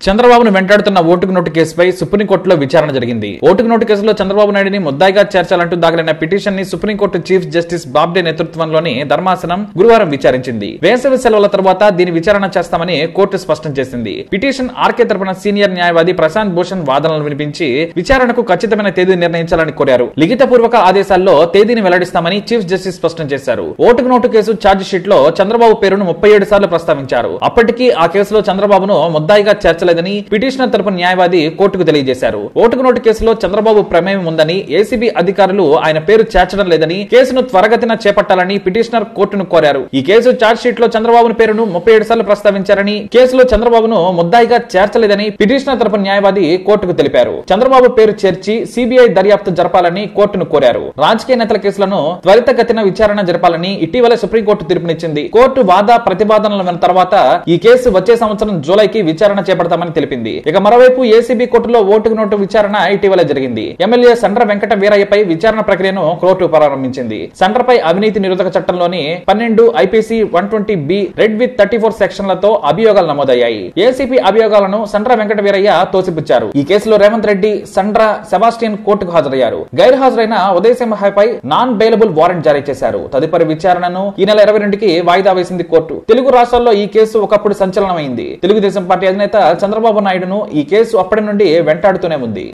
చంద్రబాబును వెంటాడుతున్న ఓటుకు నోటు కేసుపై సుప్రీంకోర్టులో విచారణ జరిగింది ఓటుకు నోటు కేసులో చంద్రబాబు నాయుడిని ముద్దాయిగా చేర్చాలంటూ దాఖలైన పిటిషన్ ని సుప్రీంకోర్టు చీఫ్ జస్టిస్ బాబ్డే నేతృత్వంలోని ధర్మాసనం గురువారం విచారించింది వేసవి సెలవుల తర్వాత దీని విచారణ చేస్తామని కోర్టు స్పష్టం చేసింది పిటిషన్ ఆర్కే తరపున సీనియర్ న్యాయవాది ప్రశాంత్ భూషణ్ వాదనలు వినిపించి విచారణకు ఖచ్చితమైన తేదీ నిర్ణయించాలని కోరారు లిఖిత పూర్వక ఆదేశాల్లో తేదీని వెల్లడిస్తామని చీఫ్ జస్టిస్ స్పష్టం చేశారు ఓటుకు నోటు కేసు ఛార్జ్ షీట్ లో చంద్రబాబు పేరును ముప్పై ఏడు సార్లు ప్రస్తావించారు అప్పటికీ ఆ కేసులో చంద్రబాబును ముద్దాయిగా చేర్చలేదని పిటిషనర్ తరపున న్యాయవాది కోర్టుకు తెలియజేశారు ఓటుకు నోటు కేసులో చంద్రబాబు ప్రమేయం ఉందని ఏసీబీ అధికారులు ఆయన పేరు చేర్చడం లేదని కేసును త్వరగతిన చేపట్టాలని పిటిషనర్ కోర్టును కోరారు ఈ కేసు ఛార్జ్ షీట్ లో చంద్రబాబు పేరును ముప్పై ఏడు సార్లు ప్రస్తావించారని కేసులో చంద్రబాబును ముద్దాయిగా చేర్చలేదని పిటిషనర్ తరపున న్యాయవాది కోర్టుకు తెలిపారు చంద్రబాబు పేరు చేర్చి సిబిఐ దర్యాప్తు జరపాలని కోర్టును కోరారు రాజకీయ నేతల కేసులను త్వరితగతిన విచారణ జరపాలని ఇటీవల సుప్రీంకోర్టు తీర్పునిచ్చింది కోర్టు వాద ప్రతిపాదనల విన్న తర్వాత ఈ కేసు వచ్చే సంవత్సరం జూలైకి విచారణ చేపడతామని తెలిపింది ఇక మరోవైపు ఏసీబీ కోర్టులో ఓటుకు నోటు విచారణ ఇటీవల జరిగింది ఎమ్మెల్యే సండ్ర వెంకట వీరయ్యపై విచారణ ప్రక్రియను కోర్టు ప్రారంభించింది సండ్రపై అవినీతి నిరోధక చట్టంలోని పన్నెండు IPC one twenty B read with thirty four సెక్షన్లతో అభియోగాలు నమోదయ్యాయి ఏసీపీ అభియోగాలను సండ్ర వెంకట వీరయ్య తోసిపుచ్చారు ఈ కేసులో రేవంత్ రెడ్డి సండ్ర సెబాస్టియన్ కోర్టుకు హాజరయ్యారు గైర్ హాజరైన ఉదయ్ సింహపై నాన్ బెయిలబుల్ వారెంట్ జారీ చేశారు తదుపరి విచారణను ఈ నెల ఇరవై రెండుకి వాయిదా వేసింది కోర్టు తెలుగు రాష్ట్రాల్లో ఈ కేసు ఒకప్పుడు సంచలనమైంది తెలుగుదేశం పార్టీ అధినేత చంద్రబాబు నాయుడును ఈ కేసు అప్పటి నుండి వెంటాడుతూనే ఉంది